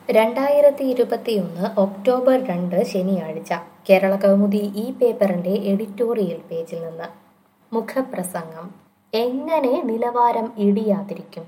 രണ്ടായിരത്തി ഇരുപത്തിയൊന്ന് ഒക്ടോബർ രണ്ട് ശനിയാഴ്ച കേരള കൗമുദി ഈ പേപ്പറിന്റെ എഡിറ്റോറിയൽ പേജിൽ നിന്ന് മുഖപ്രസംഗം എങ്ങനെ നിലവാരം ഇടിയാതിരിക്കും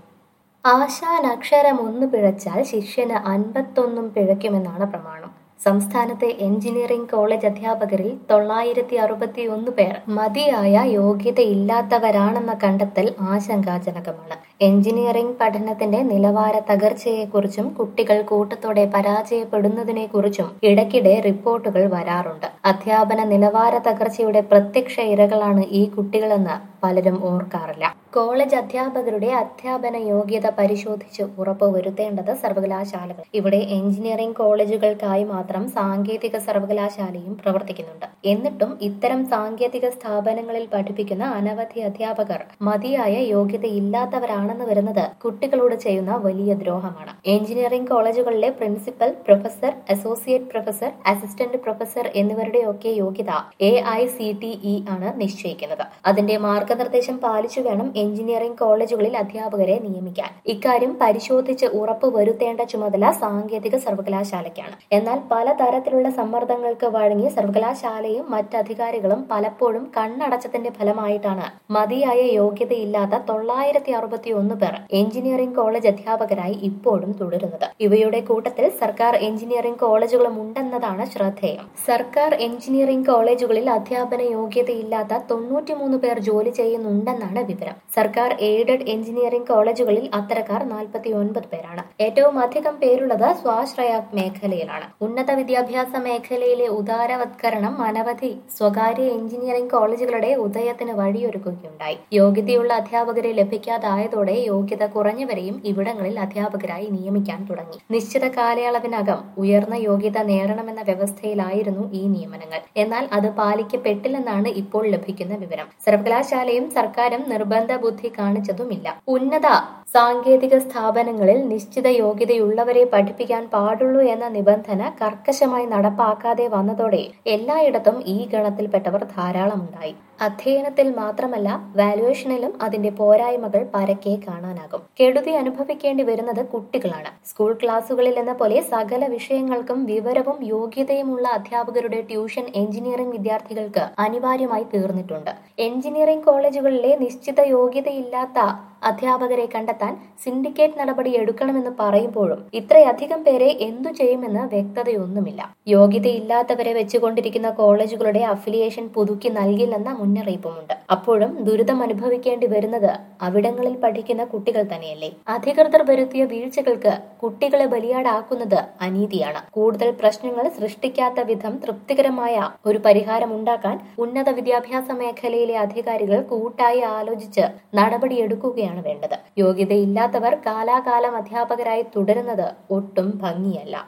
ആശാൻ അക്ഷരം ഒന്ന് പിഴച്ചാൽ ശിഷ്യന് അൻപത്തൊന്നും പിഴയ്ക്കുമെന്നാണ് പ്രമാണം സംസ്ഥാനത്തെ എഞ്ചിനീയറിംഗ് കോളേജ് അധ്യാപകരിൽ തൊള്ളായിരത്തി അറുപത്തി ഒന്ന് പേർ മതിയായ യോഗ്യതയില്ലാത്തവരാണെന്ന കണ്ടെത്തൽ ആശങ്കാജനകമാണ് എഞ്ചിനീയറിംഗ് പഠനത്തിന്റെ നിലവാര തകർച്ചയെക്കുറിച്ചും കുട്ടികൾ കൂട്ടത്തോടെ പരാജയപ്പെടുന്നതിനെക്കുറിച്ചും ഇടയ്ക്കിടെ റിപ്പോർട്ടുകൾ വരാറുണ്ട് അധ്യാപന നിലവാര തകർച്ചയുടെ പ്രത്യക്ഷ ഇരകളാണ് ഈ കുട്ടികളെന്ന് പലരും ഓർക്കാറില്ല കോളേജ് അധ്യാപകരുടെ അധ്യാപന യോഗ്യത പരിശോധിച്ച് ഉറപ്പുവരുത്തേണ്ടത് സർവകലാശാലകൾ ഇവിടെ എഞ്ചിനീയറിംഗ് കോളേജുകൾക്കായി മാത്രം സാങ്കേതിക സർവകലാശാലയും പ്രവർത്തിക്കുന്നുണ്ട് എന്നിട്ടും ഇത്തരം സാങ്കേതിക സ്ഥാപനങ്ങളിൽ പഠിപ്പിക്കുന്ന അനവധി അധ്യാപകർ മതിയായ യോഗ്യതയില്ലാത്തവരാണെന്ന് വരുന്നത് കുട്ടികളോട് ചെയ്യുന്ന വലിയ ദ്രോഹമാണ് എഞ്ചിനീയറിംഗ് കോളേജുകളിലെ principal professor associate professor assistant professor എന്നിവരുടെയൊക്കെ യോഗ്യത A I C T E ആണ് നിശ്ചയിക്കുന്നത് അതിന്റെ മാർഗനിർദ്ദേശം പാലിച്ചു വേണം എഞ്ചിനീയറിംഗ് കോളേജുകളിൽ അധ്യാപകരെ നിയമിക്കാൻ ഇക്കാര്യം പരിശോധിച്ച് ഉറപ്പുവരുത്തേണ്ട ചുമതല സാങ്കേതിക സർവകലാശാലയ്ക്കാണ് എന്നാൽ പലതരത്തിലുള്ള സമ്മർദ്ദങ്ങൾക്ക് വഴങ്ങി സർവകലാശാലയും മറ്റധികാരികളും പലപ്പോഴും കണ്ണടച്ചതിന്റെ ഫലമായിട്ടാണ് മതിയായ യോഗ്യതയില്ലാത്ത തൊള്ളായിരത്തി അറുപത്തി ഒന്ന് പേർ എഞ്ചിനീയറിംഗ് കോളേജ് അധ്യാപകരായി ഇപ്പോഴും തുടരുന്നത് ഇവയുടെ കൂട്ടത്തിൽ സർക്കാർ എഞ്ചിനീയറിംഗ് കോളേജുകളും ഉണ്ടെന്നതാണ് ശ്രദ്ധേയം സർക്കാർ എഞ്ചിനീയറിംഗ് കോളേജുകളിൽ അധ്യാപന യോഗ്യതയില്ലാത്ത തൊണ്ണൂറ്റിമൂന്ന് പേർ ജോലി ചെയ്യുന്നുണ്ടെന്നാണ് വിവരം സർക്കാർ എയ്ഡഡ് എഞ്ചിനീയറിംഗ് കോളേജുകളിൽ അത്തരക്കാർ നാൽപ്പത്തി ഒൻപത് പേരാണ് ഏറ്റവും അധികം പേരുള്ളത് സ്വാശ്രയ മേഖലയിലാണ് ഉന്നത വിദ്യാഭ്യാസ മേഖലയിലെ ഉദാരവത്കരണം അനവധി സ്വകാര്യ എഞ്ചിനീയറിംഗ് കോളേജുകളുടെ ഉദയത്തിന് വഴിയൊരുക്കുകയുണ്ടായി യോഗ്യതയുള്ള അധ്യാപകരെ ലഭിക്കാതായതോടെ യോഗ്യത കുറഞ്ഞവരെയും ഇവിടങ്ങളിൽ അധ്യാപകരായി നിയമിക്കാൻ തുടങ്ങി നിശ്ചിത കാലയളവിനകം ഉയർന്ന യോഗ്യത നേടണമെന്ന വ്യവസ്ഥയിലായിരുന്നു ഈ നിയമനങ്ങൾ എന്നാൽ അത് പാലിക്കപ്പെട്ടില്ലെന്നാണ് ഇപ്പോൾ ലഭിക്കുന്ന വിവരം സർവകലാശാലയും സർക്കാരും നിർബന്ധ ബുദ്ധി കാണിച്ചതുമില്ല ഉന്നത സാങ്കേതിക സ്ഥാപനങ്ങളിൽ നിശ്ചിത യോഗ്യതയുള്ളവരെ പഠിപ്പിക്കാൻ പാടുള്ളൂ എന്ന നിബന്ധന കർക്കശമായി നടപ്പാക്കാതെ വന്നതോടെ എല്ലായിടത്തും ഈ ഗണത്തിൽപ്പെട്ടവർ ധാരാളമുണ്ടായി അധ്യയനത്തിൽ മാത്രമല്ല വാലുവേഷനിലും അതിന്റെ പോരായ്മകൾ പരക്കെ കാണാനാകും കെടുതി അനുഭവിക്കേണ്ടി വരുന്നത് കുട്ടികളാണ് സ്കൂൾ ക്ലാസുകളിൽ എന്ന പോലെ സകല വിഷയങ്ങൾക്കും വിവരവും യോഗ്യതയുമുള്ള അധ്യാപകരുടെ ട്യൂഷൻ എഞ്ചിനീയറിംഗ് വിദ്യാർത്ഥികൾക്ക് അനിവാര്യമായി തീർന്നിട്ടുണ്ട് എഞ്ചിനീയറിംഗ് കോളേജുകളിലെ നിശ്ചിത യോഗ്യതയില്ലാത്ത അധ്യാപകരെ കണ്ടെത്താൻ സിൻഡിക്കേറ്റ് നടപടി എടുക്കണമെന്ന് പറയുമ്പോഴും ഇത്രയധികം പേരെ എന്തു ചെയ്യുമെന്ന് വ്യക്തതയൊന്നുമില്ല യോഗ്യതയില്ലാത്തവരെ വെച്ചുകൊണ്ടിരിക്കുന്ന കോളേജുകളുടെ അഫിലിയേഷൻ പുതുക്കി നൽകില്ലെന്ന മുന്നറിയിപ്പുമുണ്ട് അപ്പോഴും ദുരിതം അനുഭവിക്കേണ്ടി വരുന്നത് അവിടങ്ങളിൽ പഠിക്കുന്ന കുട്ടികൾ തന്നെയല്ലേ അധികൃതർ വരുത്തിയ വീഴ്ചകൾക്ക് കുട്ടികളെ ബലിയാടാക്കുന്നത് അനീതിയാണ് കൂടുതൽ പ്രശ്നങ്ങൾ സൃഷ്ടിക്കാത്ത വിധം തൃപ്തികരമായ ഒരു പരിഹാരം ഉണ്ടാക്കാൻ ഉന്നത വിദ്യാഭ്യാസ മേഖലയിലെ അധികാരികൾ കൂട്ടായി ആലോചിച്ച് നടപടിയെടുക്കുകയാണ് വേണ്ടത് യോഗ്യതയില്ലാത്തവർ കാലാകാലം അധ്യാപകരായി തുടരുന്നത് ഒട്ടും ഭംഗിയല്ല